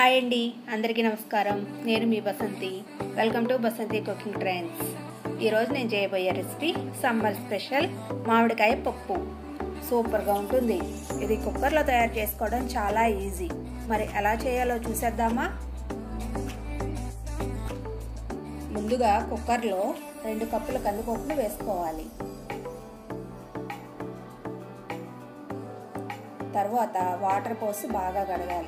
hi అండి అందరికీ నమస్కారం నేను మీ Basanti welcome to Basanti cooking trends ఈరోజు నేను చేయబోయే రెసిపీ సమ్మర్ స్పెషల్ మామిడికాయ పప్పు సూపర్గా ఉంటుంది ఇది కుక్కర్లో తయారు చేసుకోవడం చాలా ఈజీ మరి ఎలా చేయాలో చూసేద్దామా ముందుగా కుక్కర్లో రెండు కప్పుల కందిపప్పులు వేసుకోవాలి తర్వాత వాటర్ పోసి బాగా కడగాలి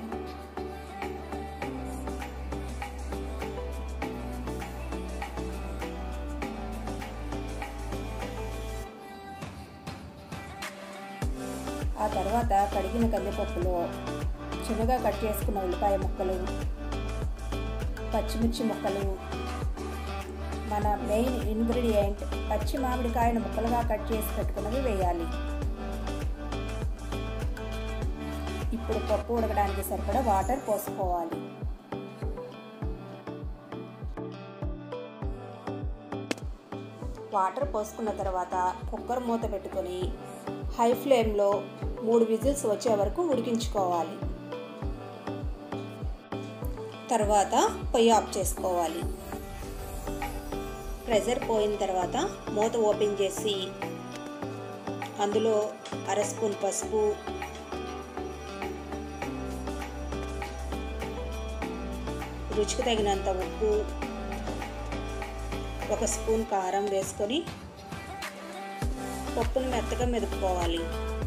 ఆ తర్వాత కడిగిన కందిపప్పులో చిన్నగా కట్ చేసుకున్న ఉల్లిపాయ ముక్కలు పచ్చిమిర్చి ముక్కలు మన మెయిన్ ఇంగ్రీడియంట్ పచ్చి మామిడికాయను ముక్కలుగా కట్ చేసి పెట్టుకున్నవి వేయాలి ఇప్పుడు పప్పు ఉడకడానికి సరిపడా వాటర్ పోసుకోవాలి వాటర్ పోసుకున్న తర్వాత కుక్కర్ మూత పెట్టుకొని హై ఫ్లేమ్లో మూడు విజిల్స్ వచ్చే వరకు ఉడికించుకోవాలి తర్వాత పొయ్యి ఆఫ్ చేసుకోవాలి ప్రెషర్ పోయిన తర్వాత మూత ఓపెన్ చేసి అందులో అర స్పూన్ పసుపు రుచికి తగినంత ఉప్పు ఒక స్పూన్ కారం వేసుకొని పప్పును మెత్తగా మెదుపుకోవాలి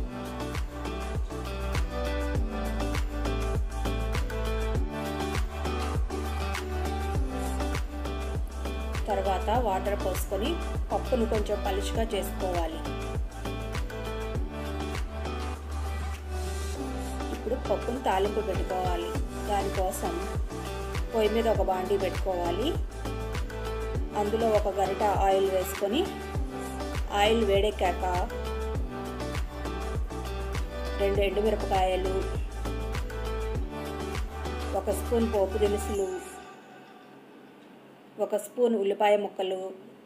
తర్వాత వాటర్ పోసుకొని పప్పును కొంచెం పలుచుగా చేసుకోవాలి ఇప్పుడు పప్పును తాలింపు పెట్టుకోవాలి దానికోసం పొయ్యి మీద ఒక బాండీ పెట్టుకోవాలి అందులో ఒక గరిట ఆయిల్ వేసుకొని ఆయిల్ వేడెక్కాక రెండు ఎండుమిరపకాయలు ఒక స్పూన్ పోపు దినుసులు ఒక స్పూన్ ఉల్లిపాయ ముక్కలు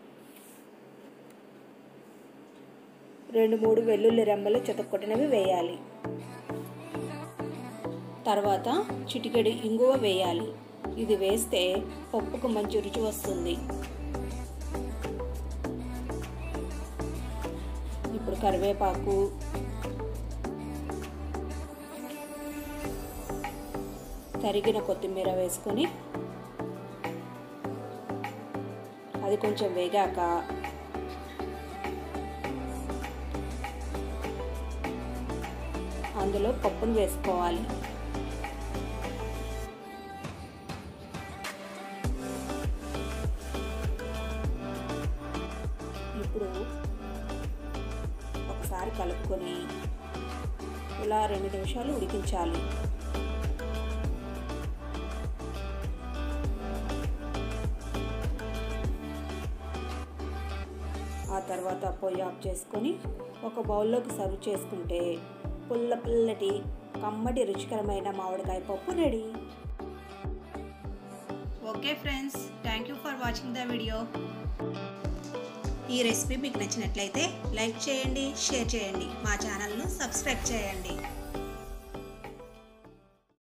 రెండు మూడు వెల్లుల్లి రెమ్మలు చితక్కొట్టినవి వేయాలి తర్వాత చిటికెడి ఇంగువ వేయాలి ఇది వేస్తే పప్పుకు మంచి రుచి వస్తుంది ఇప్పుడు కరివేపాకు తరిగిన కొత్తిమీర వేసుకొని అది కొంచెం వేగాక అందులో పప్పును వేసుకోవాలి ఇప్పుడు ఒకసారి కలుపుకొని ఇలా రెండు నిమిషాలు ఉడికించాలి ఆ తర్వాత పొయ్యి ఆఫ్ చేసుకొని ఒక బౌల్లోకి సర్వ్ చేసుకుంటే పుల్ల పుల్లటి కమ్మటి రుచికరమైన మామిడికాయ పప్పు ready okay friends thank you for watching the video ఈ రెసిపీ మీకు నచ్చినట్లయితే లైక్ చేయండి షేర్ చేయండి మా ఛానల్ను సబ్స్క్రైబ్ చేయండి